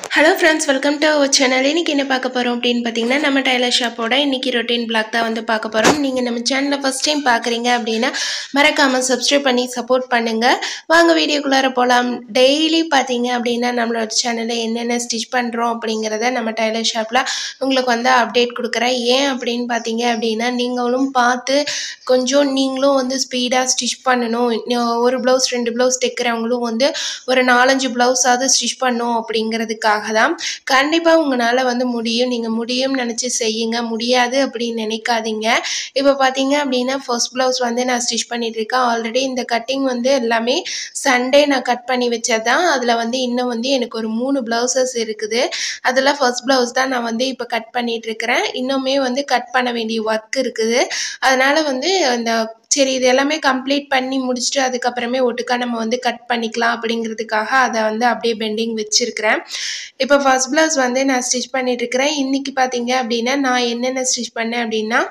hello friends welcome to our channel இன்றைக்கி என்ன பார்க்க போகிறோம் அப்படின்னு பார்த்தீங்கன்னா நம்ம டைலர் ஷாப்போட இன்றைக்கி ரொட்டீன் பிளாக் தான் வந்து பார்க்க போகிறோம் நீங்கள் நம்ம சேனலில் ஃபஸ்ட் டைம் பார்க்குறீங்க அப்படின்னா மறக்காமல் சப்ஸ்கிரைப் பண்ணி சப்போர்ட் பண்ணுங்கள் வாங்க வீடியோக்குள்ளார போகலாம் டெய்லி பார்த்தீங்க அப்படின்னா நம்மளோட சேனலில் என்னென்ன ஸ்டிச் பண்ணுறோம் அப்படிங்கிறத நம்ம டைலர் ஷாப்பில் உங்களுக்கு வந்து அப்டேட் கொடுக்குறேன் ஏன் அப்படின்னு பார்த்தீங்க அப்படின்னா நீங்களும் பார்த்து கொஞ்சம் நீங்களும் வந்து ஸ்பீடாக ஸ்டிச் பண்ணணும் இன்னும் ஒரு ப்ளவுஸ் ரெண்டு ப்ளவுஸ் தைக்கிறவங்களும் வந்து ஒரு நாலஞ்சு ப்ளவுஸாவது ஸ்டிச் பண்ணும் அப்படிங்கிறதுக்காக தான் கண்டிப்பாக உங்களால் வந்து முடியும் நீங்கள் முடியும்னு நினச்சி செய்யுங்க முடியாது அப்படின்னு நினைக்காதீங்க இப்போ பார்த்தீங்க அப்படின்னா ஃபர்ஸ்ட் ப்ளவுஸ் வந்து நான் ஸ்டிச் பண்ணிட்டு இருக்கேன் ஆல்ரெடி இந்த கட்டிங் வந்து எல்லாமே சண்டே நான் கட் பண்ணி வச்சது தான் அதில் வந்து இன்னும் வந்து எனக்கு ஒரு மூணு ப்ளவுசஸ் இருக்குது அதில் ஃபர்ஸ்ட் ப்ளவுஸ் தான் நான் வந்து இப்போ கட் பண்ணிட்டு இருக்கிறேன் இன்னுமே வந்து கட் பண்ண வேண்டிய ஒர்க் இருக்குது அதனால் வந்து அந்த சரி இது எல்லாமே கம்ப்ளீட் பண்ணி முடிச்சுட்டு அதுக்கப்புறமே ஒட்டுக்கா நம்ம வந்து கட் பண்ணிக்கலாம் அப்படிங்கிறதுக்காக அதை வந்து அப்படியே பெண்டிங் வச்சுருக்கிறேன் இப்போ ஃபர்ஸ்ட் ப்ளவுஸ் வந்து நான் ஸ்டிச் பண்ணிட்டு இருக்கிறேன் இன்றைக்கி பார்த்தீங்க அப்படின்னா நான் என்னென்ன ஸ்டிச் பண்ணேன் அப்படின்னா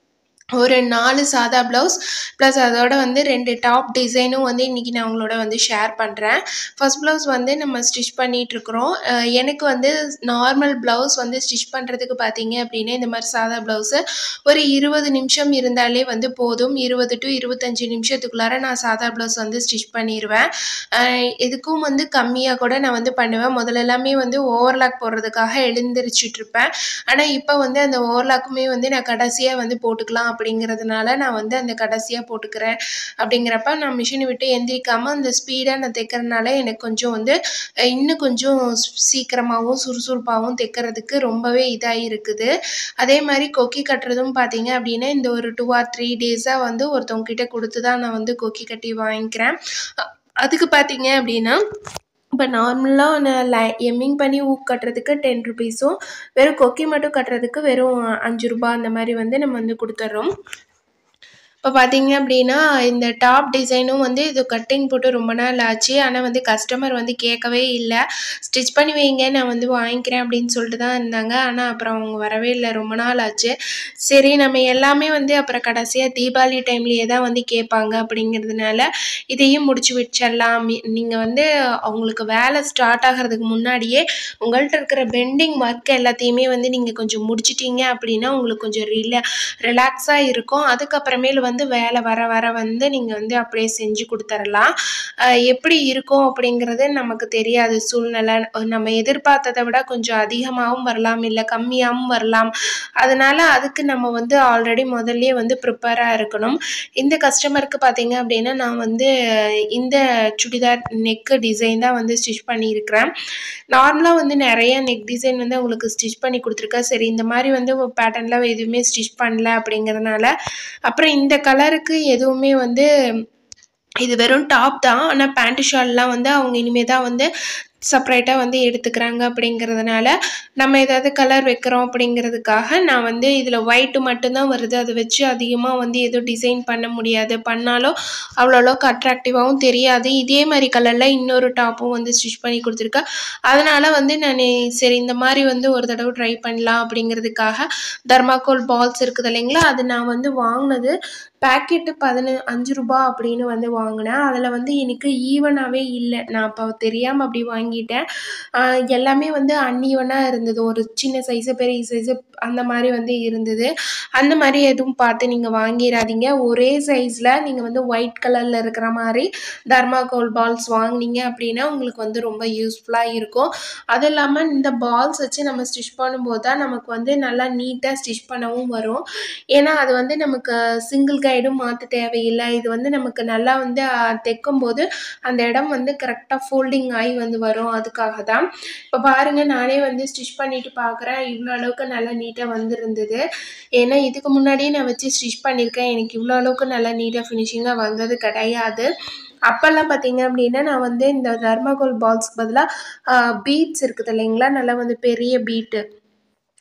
ஒரு நாலு சாதா ப்ளவுஸ் ப்ளஸ் அதோட வந்து ரெண்டு டாப் டிசைனும் வந்து இன்றைக்கி நான் உங்களோட வந்து ஷேர் பண்ணுறேன் ஃபர்ஸ்ட் ப்ளவுஸ் வந்து நம்ம ஸ்டிச் பண்ணிகிட்ருக்குறோம் எனக்கு வந்து நார்மல் ப்ளவுஸ் வந்து ஸ்டிச் பண்ணுறதுக்கு பார்த்தீங்க அப்படின்னா இந்த மாதிரி சாதா ப்ளவுஸு ஒரு இருபது நிமிஷம் இருந்தாலே வந்து போதும் இருபது டு இருபத்தஞ்சி நிமிஷத்துக்குள்ளார நான் சாதா ப்ளவுஸ் வந்து ஸ்டிச் பண்ணிடுவேன் இதுக்கும் வந்து கம்மியாக கூட நான் வந்து பண்ணுவேன் முதல்ல எல்லாமே வந்து ஓவர்லாக் போடுறதுக்காக எழுந்திரிச்சிட்டு இருப்பேன் ஆனால் இப்போ வந்து அந்த ஓவர்லாக்குமே வந்து நான் கடைசியாக வந்து போட்டுக்கலாம் அப்படிங்கிறதுனால நான் வந்து அந்த கடைசியாக போட்டுக்கிறேன் அப்படிங்கிறப்ப நான் மிஷினை விட்டு எந்திரிக்காமல் அந்த ஸ்பீடாக நான் தைக்கிறதுனால எனக்கு கொஞ்சம் வந்து இன்னும் கொஞ்சம் சீக்கிரமாகவும் சுறுசுறுப்பாகவும் தைக்கிறதுக்கு ரொம்பவே இதாக இருக்குது அதே மாதிரி கொக்கி கட்டுறதும் பார்த்தீங்க அப்படின்னா இந்த ஒரு டூ ஆர் த்ரீ டேஸாக வந்து ஒருத்தவங்க கிட்ட கொடுத்து தான் நான் வந்து கொக்கி கட்டி வாங்கிக்கிறேன் அதுக்கு பார்த்தீங்க அப்படின்னா இப்போ நார்மலாக நான் லை எம்மிங் பண்ணி ஊக் கட்டுறதுக்கு டென் ருபீஸும் வெறும் கொக்கி மட்டும் கட்டுறதுக்கு வெறும் அஞ்சு ரூபா அந்த மாதிரி வந்து நம்ம வந்து கொடுத்துட்றோம் இப்போ பார்த்தீங்க அப்படின்னா இந்த டாப் டிசைனும் வந்து இது கட்டிங் போட்டு ரொம்ப நாள் ஆச்சு ஆனால் வந்து கஸ்டமர் வந்து கேட்கவே இல்லை ஸ்டிச் பண்ணி வைங்க நான் வந்து வாங்கிக்கிறேன் அப்படின்னு சொல்லிட்டு தான் இருந்தாங்க ஆனால் அப்புறம் அவங்க வரவே இல்லை ரொம்ப நாள் ஆச்சு சரி நம்ம எல்லாமே வந்து அப்புறம் கடைசியாக தீபாவளி டைம்லேயே தான் வந்து கேட்பாங்க அப்படிங்கிறதுனால இதையும் முடிச்சு வச்சிடலாம் நீங்கள் வந்து அவங்களுக்கு வேலை ஸ்டார்ட் ஆகிறதுக்கு முன்னாடியே உங்கள்கிட்ட இருக்கிற பெண்டிங் ஒர்க் எல்லாத்தையுமே வந்து நீங்கள் கொஞ்சம் முடிச்சிட்டிங்க அப்படின்னா உங்களுக்கு கொஞ்சம் ரிலா ரிலாக்ஸாக இருக்கும் அதுக்கப்புறமேல வந்து வந்து வேலை வர வர வந்து நீங்கள் வந்து அப்படியே செஞ்சு கொடுத்துடலாம் எப்படி இருக்கும் அப்படிங்கிறது நமக்கு தெரியாது சூழ்நிலை நம்ம எதிர்பார்த்ததை விட கொஞ்சம் அதிகமாகவும் வரலாம் இல்லை கம்மியாகவும் வரலாம் அதனால் அதுக்கு நம்ம வந்து ஆல்ரெடி முதல்லே வந்து ப்ரிப்பேராக இருக்கணும் இந்த கஸ்டமருக்கு பார்த்தீங்க அப்படின்னா நான் வந்து இந்த சுடிதார் நெக்கு டிசைன் தான் வந்து ஸ்டிச் பண்ணியிருக்கிறேன் நார்மலாக வந்து நிறைய நெக் டிசைன் வந்து உங்களுக்கு ஸ்டிச் பண்ணி கொடுத்துருக்கேன் சரி இந்த மாதிரி வந்து பேட்டர்னில் எதுவுமே ஸ்டிச் பண்ணல அப்படிங்கிறதுனால அப்புறம் இந்த கலருக்கு எதுவுமே வந்து இது வெறும் டாப் தான் ஆனால் பேண்ட்டு ஷால்லாம் வந்து அவங்க இனிமேல் தான் வந்து செப்பரேட்டாக வந்து எடுத்துக்கிறாங்க அப்படிங்கிறதுனால நம்ம ஏதாவது கலர் வைக்கிறோம் அப்படிங்கிறதுக்காக நான் வந்து இதில் ஒயிட்டு மட்டும்தான் வருது அதை வச்சு அதிகமாக வந்து எதுவும் டிசைன் பண்ண முடியாது பண்ணாலும் அவ்வளோ அளவுக்கு அட்ராக்டிவாகவும் தெரியாது இதே மாதிரி கலரில் இன்னொரு டாப்பும் வந்து ஸ்டிச் பண்ணி கொடுத்துருக்கேன் அதனால் வந்து நான் சரி இந்த மாதிரி வந்து ஒரு தடவை ட்ரை பண்ணலாம் அப்படிங்கிறதுக்காக தர்மாக்கோல் பால்ஸ் இருக்குது இல்லைங்களா அது நான் வந்து வாங்கினது பேக்கெட்டு பதின அஞ்சு ரூபா அப்படின்னு வந்து வாங்கினேன் அதில் வந்து எனக்கு ஈவனாகவே இல்லை நான் அப்போ தெரியாமல் அப்படி வாங்கிட்டேன் எல்லாமே வந்து அன்ஈவனாக இருந்தது ஒரு சின்ன சைஸு பெரிய சைஸு அந்த மாதிரி வந்து இருந்தது அந்த மாதிரி எதுவும் பார்த்து நீங்கள் வாங்கிடாதீங்க ஒரே சைஸில் நீங்கள் வந்து ஒயிட் கலரில் இருக்கிற மாதிரி தர்மாகோல் பால்ஸ் வாங்கினீங்க அப்படின்னா உங்களுக்கு வந்து ரொம்ப யூஸ்ஃபுல்லாக இருக்கும் அதுவும் இல்லாமல் இந்த பால்ஸ் வச்சு நம்ம ஸ்டிச் பண்ணும்போது தான் நமக்கு வந்து நல்லா நீட்டாக ஸ்டிச் பண்ணவும் வரும் ஏன்னா அது வந்து நமக்கு சிங்கிள் கைடும் மாற்ற தேவையில்லை இது வந்து நமக்கு நல்லா வந்து தைக்கும் போது அந்த இடம் வந்து கரெக்டாக ஃபோல்டிங் ஆகி வந்து வரும் அதுக்காக தான் இப்போ பாருங்கள் நானே வந்து ஸ்டிச் பண்ணிட்டு பார்க்குறேன் இவ்வளோ அளவுக்கு நல்லா நீட்டாக வந்துருந்தது ஏன்னா இதுக்கு முன்னாடியே நான் வச்சு ஸ்டிச் பண்ணியிருக்கேன் எனக்கு இவ்வளோ அளவுக்கு நல்லா நீட்டாக ஃபினிஷிங்காக வந்தது கிடையாது அப்போல்லாம் பார்த்தீங்க அப்படின்னா நான் வந்து இந்த தர்மாகோல் பால்ஸ்க்கு பதிலாக பீட்ஸ் இருக்குது இல்லைங்களா நல்லா வந்து பெரிய பீட்டு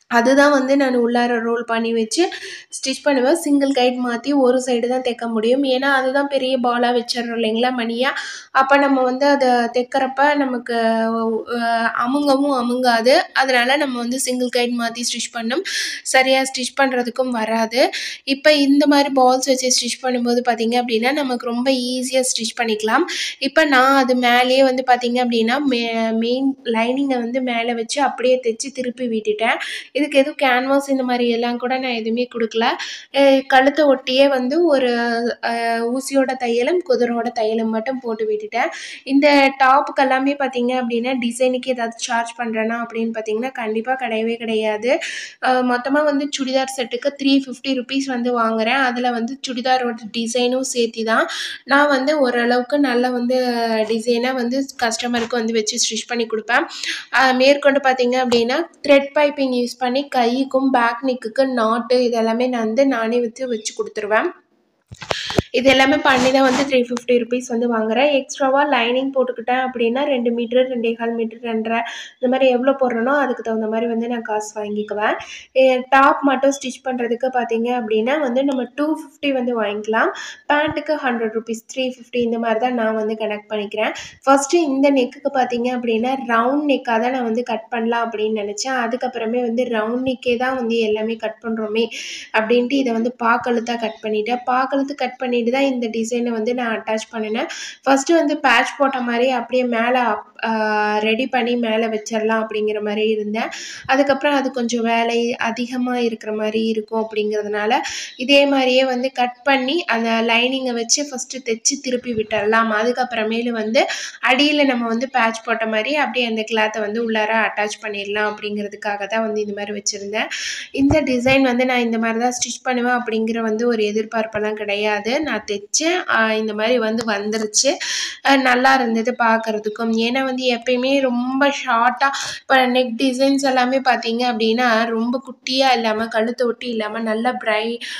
அதுதான் வந்து நான் உள்ளார ரோல் பண்ணி வச்சு ஸ்டிச் பண்ணுவேன் சிங்கிள் கைட் மாற்றி ஒரு சைடு தான் தைக்க முடியும் ஏன்னா அதுதான் பெரிய பாலாக வச்சிடுறோம் இல்லைங்களா மணியாக அப்போ நம்ம வந்து அதை தைக்கிறப்ப நமக்கு அஹ், அமுங்கவும் அமுங்காது அதனால் நம்ம வந்து சிங்கிள் கைட் மாற்றி ஸ்டிச் பண்ணோம் சரியாக ஸ்டிச் பண்ணுறதுக்கும் வராது இப்போ இந்த மாதிரி பால்ஸ் வச்சு ஸ்டிச் பண்ணும்போது பார்த்தீங்க அப்படின்னா நமக்கு ரொம்ப ஈஸியாக ஸ்டிச் பண்ணிக்கலாம் இப்போ நான் அது மேலேயே வந்து பார்த்தீங்க அப்படின்னா மே மெயின் லைனிங்கை வந்து மேலே வச்சு அப்படியே தைச்சி திருப்பி விட்டுட்டேன் இதுக்கு எதுவும் கேன்வாஸ் இந்த மாதிரி எல்லாம் கூட நான் எதுவுமே கொடுக்கல அஹ் கழுத்தை ஒட்டியே வந்து ஒரு அஹ், ஊசியோட தையலும் குதிரோட தையலும் மட்டும் போட்டு விட்டுட்டேன் இந்த டாப்புக்கு எல்லாமே பார்த்தீங்க அப்படின்னா டிசைனுக்கு ஏதாவது சார்ஜ் பண்ணுறேன்னா அப்படின்னு பார்த்தீங்கன்னா கண்டிப்பாக கிடையவே கிடையாது மொத்தமாக வந்து சுடிதார் செட்டுக்கு த்ரீ ஃபிஃப்டி ருபீஸ் வந்து வாங்குறேன் அதில் வந்து சுடிதாரோட டிசைனும் சேர்த்தி தான் நான் வந்து ஓரளவுக்கு நல்ல வந்து டிசைனாக வந்து கஸ்டமருக்கு வந்து வச்சு ஸ்டிச் பண்ணி கொடுப்பேன் அஹ் மேற்கொண்டு பார்த்தீங்க அப்படின்னா த்ரெட் பைப்பிங் யூஸ் பண்ணி கைக்கும் பேக் நெக்குக்கு நாட்டு இதெல்லாமே நான் வந்து நானே வச்சு வச்சு கொடுத்துருவேன் இது எல்லாமே பண்ணி தான் வந்து த்ரீ ஃபிஃப்டி ருபீஸ் வந்து வாங்குறேன் எக்ஸ்ட்ராவாக லைனிங் போட்டுக்கிட்டேன் அப்படின்னா ரெண்டு மீட்ரு ரெண்டே கால் மீட்ரு ரெண்டரை இந்த மாதிரி எவ்வளோ போடுறேனோ அதுக்கு தகுந்த மாதிரி வந்து நான் காசு வாங்கிக்குவேன் டாப் மட்டும் ஸ்டிச் பண்ணுறதுக்கு பார்த்தீங்க அப்படின்னா வந்து நம்ம டூ ஃபிஃப்டி வந்து வாங்கிக்கலாம் பேண்ட்டுக்கு ஹண்ட்ரட் ருபீஸ் த்ரீ ஃபிஃப்டி இந்த மாதிரி தான் நான் வந்து கனெக்ட் பண்ணிக்கிறேன் ஃபஸ்ட்டு இந்த நெக்குக்கு பார்த்தீங்க அப்படின்னா ரவுண்ட் நெக்காக தான் நான் வந்து கட் பண்ணலாம் அப்படின்னு நினச்சேன் அதுக்கப்புறமே வந்து ரவுண்ட் நெக்கே தான் வந்து எல்லாமே கட் பண்ணுறோமே அப்படின்ட்டு இதை வந்து பாக்கழுத்தாக கட் பண்ணிட்டேன் பாக்கழுத்து கட் பண்ணிட்டு தான் இந்த டிசைனை வந்து நான் அட்டாச் பண்ணினேன் ஃபஸ்ட்டு வந்து பேட்ச் போட்ட மாதிரி அப்படியே மேலே ரெடி பண்ணி மேலே வச்சிடலாம் அப்படிங்கிற மாதிரி இருந்தேன் அதுக்கப்புறம் அது கொஞ்சம் வேலை அதிகமாக இருக்கிற மாதிரி இருக்கும் அப்படிங்கிறதுனால இதே மாதிரியே வந்து கட் பண்ணி அந்த லைனிங்கை வச்சு ஃபஸ்ட்டு தைச்சி திருப்பி விட்டுடலாம் அதுக்கப்புறமேலு வந்து அடியில் நம்ம வந்து பேட்ச் போட்ட மாதிரி அப்படியே அந்த கிளாத்தை வந்து உள்ளார அட்டாச் பண்ணிடலாம் அப்படிங்கிறதுக்காக தான் வந்து இந்த மாதிரி வச்சுருந்தேன் இந்த டிசைன் வந்து நான் இந்த மாதிரி தான் ஸ்டிச் பண்ணுவேன் அப்படிங்கிற வந்து ஒரு எதிர்பார்ப்பெல்லாம் கிடையாது நான் தைச்சேன் ஆஹ் இந்த மாதிரி வந்து வந்துருச்சு ஆஹ் நல்லா இருந்தது பார்க்குறதுக்கும் ஏன்னா வந்து எப்பயுமே ரொம்ப ஷார்ட்டாக இப்போ நெக் டிசைன்ஸ் எல்லாமே பார்த்தீங்க அப்படின்னா ரொம்ப குட்டியாக இல்லாமல் கழுத்தை ஒட்டி இல்லாமல் நல்ல பிரை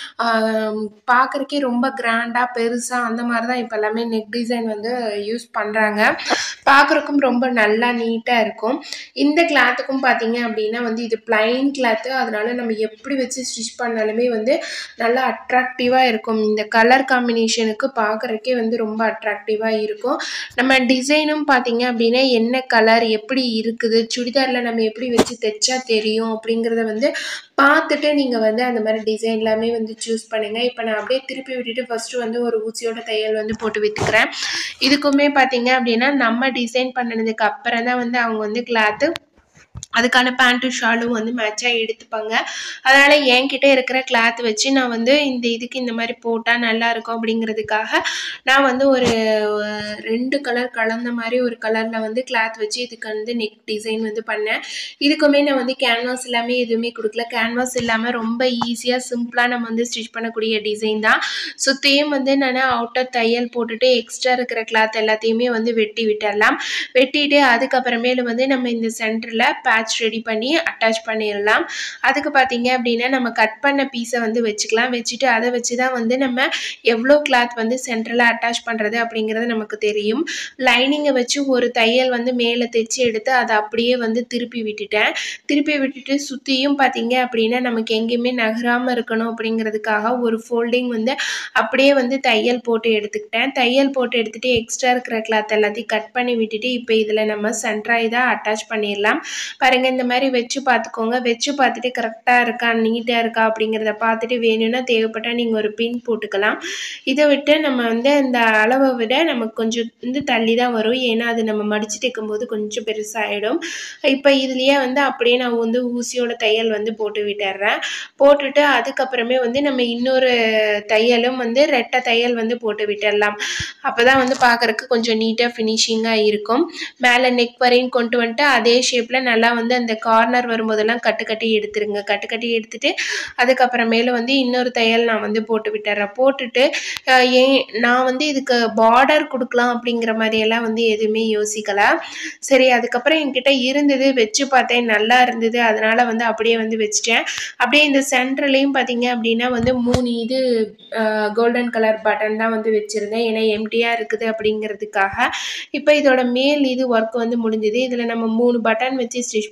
பார்க்குறக்கே ரொம்ப கிராண்டாக பெருசாக அந்த மாதிரி தான் இப்போ எல்லாமே நெக் டிசைன் வந்து யூஸ் பண்ணுறாங்க பார்க்குறக்கும் ரொம்ப நல்லா நீட்டாக இருக்கும் இந்த கிளாத்துக்கும் பார்த்தீங்க அப்படின்னா வந்து இது பிளைன் கிளாத்து அதனால நம்ம எப்படி வச்சு ஸ்டிச் பண்ணாலுமே வந்து நல்லா அட்ராக்டிவாக இருக்கும் இந்த கலர் காம்பினேஷனுக்கு பார்க்குறக்கே வந்து ரொம்ப அட்ராக்டிவாக இருக்கும் நம்ம டிசைனும் பார்த்தீங்க அப்படின்னா என்ன கலர் எப்படி இருக்குது சுடிதாரில் நம்ம எப்படி வச்சு தைச்சா தெரியும் அப்படிங்கிறத வந்து பார்த்துட்டு நீங்கள் வந்து அந்த மாதிரி டிசைன் எல்லாமே வந்து சூஸ் பண்ணுங்கள் இப்போ நான் அப்படியே திருப்பி விட்டுட்டு ஃபஸ்ட்டு வந்து ஒரு ஊசியோட தையல் வந்து போட்டு விட்டுக்கிறேன் இதுக்குமே பார்த்தீங்க அப்படின்னா நம்ம டிசைன் பண்ணினதுக்கு அப்புறம் தான் வந்து அவங்க வந்து கிளாத்து அதுக்கான பேண்ட்டு ஷாலும் வந்து மேட்சாக எடுத்துப்பாங்க அதனால் என்கிட்ட இருக்கிற கிளாத் வச்சு நான் வந்து இந்த இதுக்கு இந்த மாதிரி போட்டால் நல்லா இருக்கும் அப்படிங்கிறதுக்காக நான் வந்து ஒரு அஹ், ரெண்டு கலர் கலந்த மாதிரி ஒரு கலரில் வந்து கிளாத் வச்சு இதுக்கு வந்து நெக் டிசைன் வந்து பண்ணேன் இதுக்குமே நான் வந்து கேன்வாஸ் எல்லாமே எதுவுமே கொடுக்கல கேன்வாஸ் இல்லாமல் ரொம்ப ஈஸியாக சிம்பிளாக நம்ம வந்து ஸ்டிச் பண்ணக்கூடிய டிசைன் தான் சுற்றியும் வந்து நான் அவுட்டர் தையல் போட்டுட்டு எக்ஸ்ட்ரா இருக்கிற கிளாத் எல்லாத்தையுமே வந்து வெட்டி விட்டுடலாம் வெட்டிட்டு அதுக்கப்புறமேலு வந்து நம்ம இந்த சென்டரில் பேட்ச் ரெடி பண்ணி அட்டாச் பண்ணிடலாம் அதுக்கு பார்த்தீங்க அப்படின்னா நம்ம கட் பண்ண பீஸை வந்து வச்சுக்கலாம் வச்சுட்டு அதை வச்சு தான் வந்து நம்ம எவ்வளோ கிளாத் வந்து சென்டரில் அட்டாச் பண்ணுறது அப்படிங்கிறது நமக்கு தெரியும் லைனிங்கை வச்சு ஒரு தையல் வந்து மேலே தைச்சி எடுத்து அதை அப்படியே வந்து திருப்பி விட்டுட்டேன் திருப்பி விட்டுட்டு சுற்றியும் பார்த்தீங்க அப்படின்னா நமக்கு எங்கேயுமே நகராமல் இருக்கணும் அப்படிங்கிறதுக்காக ஒரு ஃபோல்டிங் வந்து அப்படியே வந்து தையல் போட்டு எடுத்துக்கிட்டேன் தையல் போட்டு எடுத்துகிட்டு எக்ஸ்ட்ரா இருக்கிற கிளாத் எல்லாத்தையும் கட் பண்ணி விட்டுட்டு இப்போ இதில் நம்ம சென்ட்ராய் தான் அட்டாச் பண்ணிடலாம் பாருங்கள் இந்த மாதிரி வச்சு பார்த்துக்கோங்க வச்சு பார்த்துட்டு கரெக்டாக இருக்கா நீட்டாக இருக்கா அப்படிங்கிறத பார்த்துட்டு வேணும்னா தேவைப்பட்டால் நீங்கள் ஒரு பின் போட்டுக்கலாம் இதை விட்டு நம்ம வந்து அந்த அளவை விட நமக்கு கொஞ்சம் வந்து தள்ளி தான் வரும் ஏன்னா அது நம்ம மடிச்சு தைக்கும்போது கொஞ்சம் பெருசாகிடும் இப்போ இதுலேயே வந்து அப்படியே நான் வந்து ஊசியோட தையல் வந்து போட்டு விட்டுறேன் போட்டுட்டு அதுக்கப்புறமே வந்து நம்ம இன்னொரு தையலும் வந்து ரெட்டை தையல் வந்து போட்டு விட்டுடலாம் அப்போ தான் வந்து பார்க்குறக்கு கொஞ்சம் நீட்டாக ஃபினிஷிங்காக இருக்கும் மேலே நெக் வரையும் கொண்டு வந்துட்டு அதே ஷேப்பில் நல்லா வந்து அந்த கார்னர் வரும்போதெல்லாம் கட்டு கட்டி எடுத்துருங்க கட்டு கட்டி எடுத்துட்டு அதுக்கப்புறமேல வந்து இன்னொரு தையல் நான் வந்து போட்டு விட்டுறேன் போட்டுட்டு அஹ், ஏன் நான் வந்து இதுக்கு பார்டர் கொடுக்கலாம் அப்படிங்கிற மாதிரியெல்லாம் வந்து எதுவுமே யோசிக்கல சரி அதுக்கப்புறம் என்கிட்ட இருந்தது வச்சு பார்த்தேன் நல்லா இருந்தது அதனால வந்து அப்படியே வந்து வச்சுட்டேன் அப்படியே இந்த சென்டர்லேயும் பார்த்தீங்க அப்படின்னா வந்து மூணு இது கோல்டன் கலர் பட்டன் தான் வந்து வச்சுருந்தேன் ஏன்னா எம்டியாக இருக்குது அப்படிங்கிறதுக்காக இப்போ இதோட மேல் இது ஒர்க் வந்து முடிஞ்சது இதில் நம்ம மூணு பட்டன் வச்சு ஸ்டிச்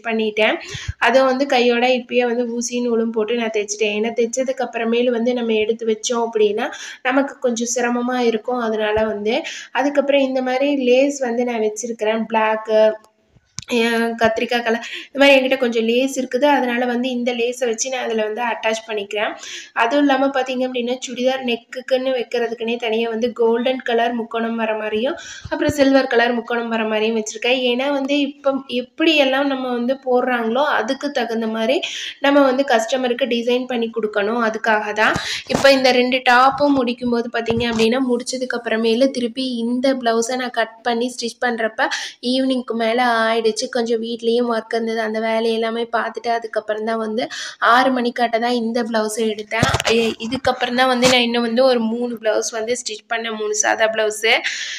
பண்ணிட்டேன் அதை வந்து கையோட இப்பயே வந்து ஊசி நூலும் போட்டு நான் தைச்சிட்டேன் ஏன்னா தைச்சதுக்கு அப்புறமேலு வந்து நம்ம எடுத்து வச்சோம் அப்படின்னா நமக்கு கொஞ்சம் சிரமமாக இருக்கும் அதனால வந்து அதுக்கப்புறம் இந்த மாதிரி லேஸ் வந்து நான் வச்சுருக்கிறேன் பிளாக்கு கத்திரிக்காய் கலர் இந்த மாதிரி என்கிட்ட கொஞ்சம் லேஸ் இருக்குது அதனால் வந்து இந்த லேஸை வச்சு நான் அதில் வந்து அட்டாச் பண்ணிக்கிறேன் அதுவும் இல்லாமல் பார்த்தீங்க அப்படின்னா சுடிதார் நெக்குக்குன்னு வைக்கிறதுக்குனே தனியாக வந்து கோல்டன் கலர் முக்கோணம் வர மாதிரியும் அப்புறம் சில்வர் கலர் முக்கோணம் வர மாதிரியும் வச்சுருக்கேன் ஏன்னா வந்து இப்போ எப்படியெல்லாம் நம்ம வந்து போடுறாங்களோ அதுக்கு தகுந்த மாதிரி நம்ம வந்து கஸ்டமருக்கு டிசைன் பண்ணி கொடுக்கணும் அதுக்காக தான் இப்போ இந்த ரெண்டு டாப்பும் முடிக்கும்போது பார்த்தீங்க அப்படின்னா முடிச்சதுக்கு அப்புறமேலு திருப்பி இந்த ப்ளவுஸை நான் கட் பண்ணி ஸ்டிச் பண்ணுறப்ப ஈவினிங்க்கு மேலே ஆயிடுச்சு கொஞ்சம் வீட்லேயும் ஒர்க் இருந்தது அந்த வேலையை எல்லாமே பார்த்துட்டு அதுக்கப்புறம் தான் வந்து ஆறு மணிக்காட்ட தான் இந்த ப்ளவுஸை எடுத்தேன் ஐ- இதுக்கப்புறம் தான் வந்து நான் இன்னும் வந்து ஒரு மூணு ப்ளவுஸ் வந்து ஸ்டிச் பண்ணேன் மூணு சாதா ப்ளவுஸு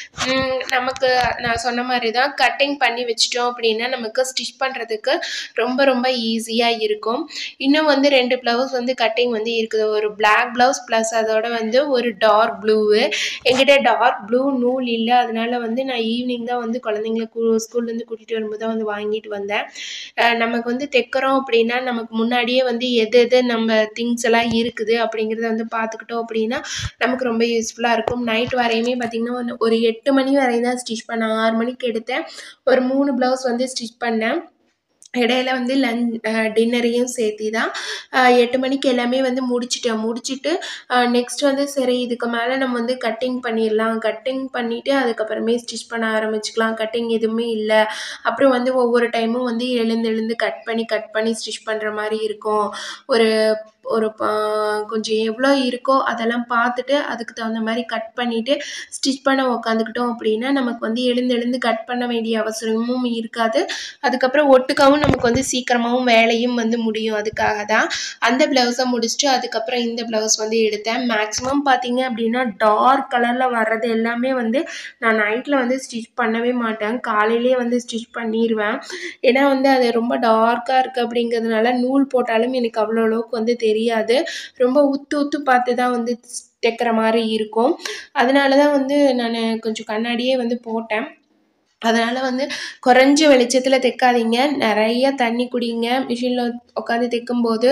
நமக்கு நான் சொன்ன மாதிரி தான் கட்டிங் பண்ணி வச்சிட்டோம் அப்படின்னா நமக்கு ஸ்டிச் பண்ணுறதுக்கு ரொம்ப ரொம்ப ஈஸியாக இருக்கும் இன்னும் வந்து ரெண்டு ப்ளவுஸ் வந்து கட்டிங் வந்து இருக்குது ஒரு Black ப்ளவுஸ் ப்ளஸ் அதோட வந்து ஒரு டார்க் ப்ளூவு என்கிட்ட டார்க் ப்ளூ நூல் இல்லை அதனால வந்து நான் ஈவினிங் தான் வந்து குழந்தைங்கள கூ ஸ்கூல்லேருந்து கூட்டிகிட்டு வரும்போது தான் வந்து வாங்கிட்டு வந்தேன் அஹ் நமக்கு வந்து தைக்கிறோம் அப்படின்னா நமக்கு முன்னாடியே வந்து எது எது நம்ம திங்ஸ் எல்லாம் இருக்குது அப்படிங்கிறத வந்து பார்த்துக்கிட்டோம் அப்படின்னா நமக்கு ரொம்ப யூஸ்ஃபுல்லாக இருக்கும் நைட் வரையுமே பார்த்திங்கன்னா ஒரு- ஒரு எட்டு மணி வரையும் தான் ஸ்டிச் பண்ணேன் ஆறு மணிக்கு எடுத்தேன் ஒரு மூணு ப்ளவுஸ் வந்து ஸ்டிச் பண்ணேன் இடையில வந்து லன் டின்னரையும் சேர்த்தி தான் அஹ் எட்டு மணிக்கு எல்லாமே வந்து முடிச்சிட்டேன் முடிச்சிட்டு நெக்ஸ்ட் வந்து சரி இதுக்கு மேலே நம்ம வந்து கட்டிங் பண்ணிடலாம் கட்டிங் பண்ணிவிட்டு அதுக்கப்புறமே ஸ்டிச் பண்ண ஆரம்பிச்சுக்கலாம் கட்டிங் எதுவுமே இல்லை அப்புறம் வந்து ஒவ்வொரு டைமும் வந்து எழுந்து எழுந்து கட் பண்ணி கட் பண்ணி ஸ்டிச் பண்ணுற மாதிரி இருக்கும் ஒரு ஒரு ப- கொஞ்சம் எவ்வளோ இருக்கோ அதெல்லாம் பார்த்துட்டு அதுக்கு தகுந்த மாதிரி கட் பண்ணிவிட்டு ஸ்டிச் பண்ண உக்காந்துக்கிட்டோம் அப்படின்னா நமக்கு வந்து எழுந்து எழுந்து கட் பண்ண வேண்டிய அவசரமும் இருக்காது அதுக்கப்புறம் ஒட்டுக்காவும் நமக்கு வந்து சீக்கிரமாகவும் வேலையும் வந்து முடியும் அதுக்காக தான் அந்த ப்ளவுஸை முடிச்சுட்டு அதுக்கப்புறம் இந்த ப்ளவுஸ் வந்து எடுத்தேன் மேக்ஸிமம் பார்த்தீங்க அப்படின்னா டார்க் கலரில் வர்றது எல்லாமே வந்து நான் நைட்டில் வந்து ஸ்டிச் பண்ணவே மாட்டேன் காலையிலேயே வந்து ஸ்டிச் பண்ணிடுவேன் ஏன்னா வந்து அது ரொம்ப டார்க்காக இருக்குது அப்படிங்கிறதுனால நூல் போட்டாலும் எனக்கு அவ்வளோ அளவுக்கு வந்து தெரியாது ரொம்ப உத்து உத்து பார்த்து தான் வந்து தைக்கிற மாதிரி இருக்கும் அதனால தான் வந்து நான் கொஞ்சம் கண்ணாடியே வந்து போட்டேன் அதனால் வந்து குறைஞ்ச வெளிச்சத்தில் தைக்காதீங்க நிறைய தண்ணி குடிங்க மிஷினில் உட்காந்து தைக்கும்போது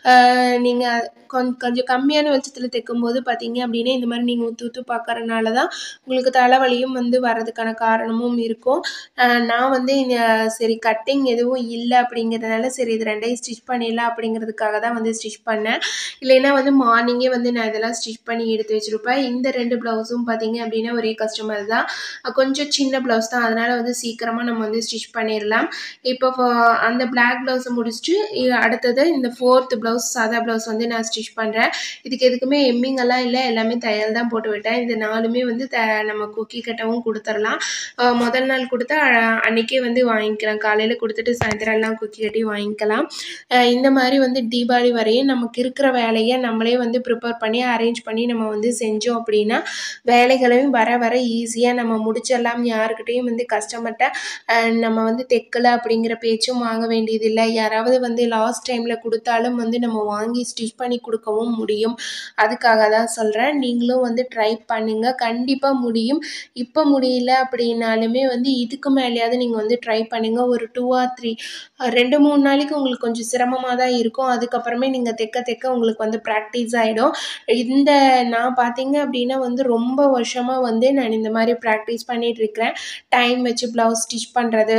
நீங்கள் கொஞ் கொஞ்சம் கம்மியான வெளிச்சத்தில் தைக்கும்போது பார்த்தீங்க அப்படின்னா இந்த மாதிரி நீங்கள் ஊற்று ஊற்று பார்க்கறனால தான் உங்களுக்கு தலைவலியும் வந்து வர்றதுக்கான காரணமும் இருக்கும் ஆஹ் நான் வந்து இந்த சரி கட்டிங் எதுவும் இல்லை அப்படிங்கிறதுனால சரி இது ரெண்டையும் ஸ்டிச் பண்ணிடலாம் அப்படிங்கிறதுக்காக தான் வந்து ஸ்டிச் பண்ணேன் இல்லைன்னா வந்து மார்னிங்கே வந்து நான் இதெல்லாம் ஸ்டிச் பண்ணி எடுத்து வச்சுருப்பேன் இந்த ரெண்டு ப்ளவுஸும் பார்த்தீங்க அப்படின்னா ஒரே கஸ்டமர் தான் அஹ் கொஞ்சம் சின்ன ப்ளவுஸ் தான் அதனால் வந்து சீக்கிரமாக நம்ம வந்து ஸ்டிச் பண்ணிடலாம் இப்போ ஃபோ- அந்த பிளாக் ப்ளவுஸை முடிச்சுட்டு இ- அடுத்தது இந்த ஃபோர்த் ப்ளவுஸ் சாதா ப்ளவுஸ் வந்து நான் ஸ்டிச் பண்ணுறேன் இதுக்கு எதுக்குமே எம்மிங் எல்லாம் இல்லை எல்லாமே தையல் தான் போட்டு விட்டேன் இந்த நாலுமே வந்து த நம்ம குக்கி கட்டவும் கொடுத்துடலாம் அஹ் முதல் நாள் கொடுத்தா அஹ் அன்னைக்கே வந்து வாங்கிக்கலாம் காலையில் கொடுத்துட்டு சாயந்தரம் எல்லாம் குக்கி கட்டி வாங்கிக்கலாம் அஹ் இந்த மாதிரி வந்து தீபாவளி வரையும் நமக்கு இருக்கிற வேலையை நம்மளே வந்து ப்ரிப்பேர் பண்ணி அரேஞ்ச் பண்ணி நம்ம வந்து செஞ்சோம் அப்படின்னா வேலைகளையும் வர வர ஈஸியாக நம்ம முடிச்சிடலாம் யாருக்கிட்டேயும் வந்து கஸ்டமர்கிட்ட நம்ம வந்து தைக்கல அப்படிங்கிற பேச்சும் வாங்க வேண்டியதில்லை யாராவது வந்து லாஸ்ட் டைமில் கொடுத்தாலும் வந்து நம்ம வாங்கி ஸ்டிச் பண்ணி கொடுக்கவும் முடியும் அதுக்காக தான் சொல்கிறேன் நீங்களும் வந்து ட்ரை பண்ணுங்கள் கண்டிப்பாக முடியும் இப்போ முடியல அப்படின்னாலுமே வந்து இதுக்கு மேலேயாவது நீங்கள் வந்து ட்ரை பண்ணுங்கள் ஒரு டூ ஆர் த்ரீ ரெண்டு மூணு நாளைக்கு உங்களுக்கு கொஞ்சம் சிரமமாக தான் இருக்கும் அதுக்கப்புறமே நீங்கள் தைக்க தைக்க உங்களுக்கு வந்து ப்ராக்டிஸ் ஆகிடும் இந்த நான் பார்த்தீங்க அப்படின்னா வந்து ரொம்ப வருஷமாக வந்து நான் இந்த மாதிரி ப்ராக்டிஸ் பண்ணிட்டு இருக்கிறேன் டைம் வச்சு ப்ளவுஸ் ஸ்டிச் பண்ணுறது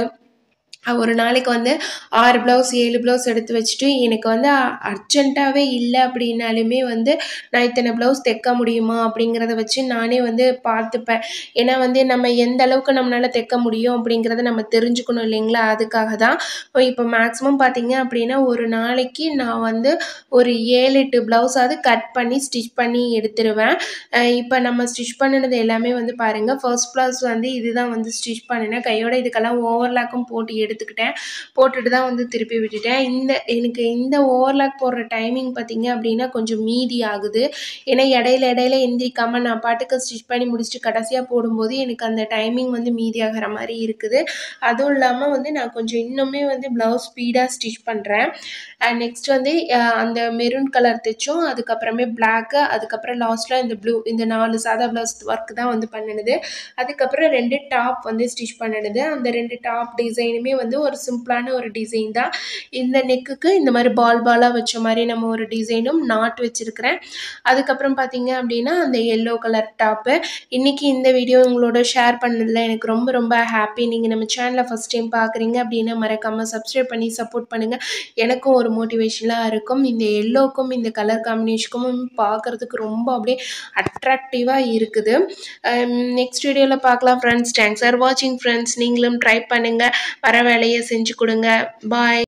ஒரு நாளைக்கு வந்து ஆறு ப்ளவுஸ் ஏழு ப்ளவுஸ் எடுத்து வச்சுட்டு எனக்கு வந்து அர்ஜென்ட்டாகவே இல்லை அப்படின்னாலுமே வந்து நான் இத்தனை ப்ளவுஸ் தைக்க முடியுமா அப்படிங்கிறத வச்சு நானே வந்து பார்த்துப்பேன் ஏன்னா வந்து நம்ம எந்த அளவுக்கு நம்மளால் தைக்க முடியும் அப்படிங்கிறத நம்ம தெரிஞ்சுக்கணும் இல்லைங்களா அதுக்காக தான் இப்போ மேக்ஸிமம் பார்த்தீங்க அப்படின்னா ஒரு நாளைக்கு நான் வந்து ஒரு ஏழு எட்டு ப்ளவுஸாவது கட் பண்ணி ஸ்டிச் பண்ணி எடுத்துருவேன் அஹ் இப்போ நம்ம ஸ்டிச் பண்ணினது எல்லாமே வந்து பாருங்கள் ஃபர்ஸ்ட் ப்ளவுஸ் வந்து இதுதான் வந்து ஸ்டிச் பண்ணினேன் கையோட இதுக்கெல்லாம் ஓவர்லாக்கும் போட்டு எடுத்துக்கிட்டேன் போட்டுட்டு தான் வந்து திருப்பி விட்டுட்டேன் இந்த எனக்கு இந்த ஓவர்லாக் போடுற டைமிங் பார்த்தீங்க அப்படின்னா கொஞ்சம் மீதி ஆகுது ஏன்னா இடையில இடையில எந்திரிக்காமல் நான் பாட்டுக்கு ஸ்டிச் பண்ணி முடிச்சுட்டு கடைசியாக போடும்போது எனக்கு அந்த டைமிங் வந்து மீதி ஆகிற மாதிரி இருக்குது அதுவும் இல்லாமல் வந்து நான் கொஞ்சம் இன்னுமே வந்து ப்ளவுஸ் ஸ்பீடாக ஸ்டிச் பண்ணுறேன் அண்ட் நெக்ஸ்ட் வந்து அஹ், அந்த மெரூன் கலர் தைச்சோம் அதுக்கப்புறமே பிளாக்கு அதுக்கப்புறம் லாஸ்ட்டில் இந்த ப்ளூ இந்த நாலு சாதா ப்ளவுஸ் ஒர்க் தான் வந்து பண்ணினது அதுக்கப்புறம் ரெண்டு டாப் வந்து ஸ்டிச் பண்ணினது அந்த ரெண்டு டாப் டிசைனுமே வந்து வந்து ஒரு சிம்பிளான ஒரு டிசைன் தான் இந்த நெக்குக்கு இந்த மாதிரி பால் பாலாக வச்ச மாதிரி நம்ம ஒரு டிசைனும் நாட் வச்சுருக்கிறேன் அதுக்கப்புறம் பார்த்தீங்க அப்படின்னா அந்த எல்லோ கலர் டாப்பு இன்றைக்கி இந்த வீடியோ உங்களோட ஷேர் பண்ணதில் எனக்கு ரொம்ப ரொம்ப ஹாப்பி நீங்கள் நம்ம சேனலை ஃபஸ்ட் டைம் பார்க்குறீங்க அப்படின்னா மறக்காமல் சப்ஸ்கிரைப் பண்ணி சப்போர்ட் பண்ணுங்கள் எனக்கும் ஒரு மோட்டிவேஷனாக இருக்கும் இந்த எல்லோக்கும் இந்த கலர் காம்பினேஷனுக்கும் பார்க்குறதுக்கு ரொம்ப அப்படியே அட்ராக்டிவாக இருக்குது நெக்ஸ்ட் வீடியோவில் பார்க்கலாம் ஃப்ரெண்ட்ஸ் தேங்க்ஸ் ஃபார் வாட்சிங் ஃப்ரெண்ட்ஸ் நீங்களும் ட்ரை பண்ணுங்கள் வர வேலையை செஞ்சு கொடுங்க பாய்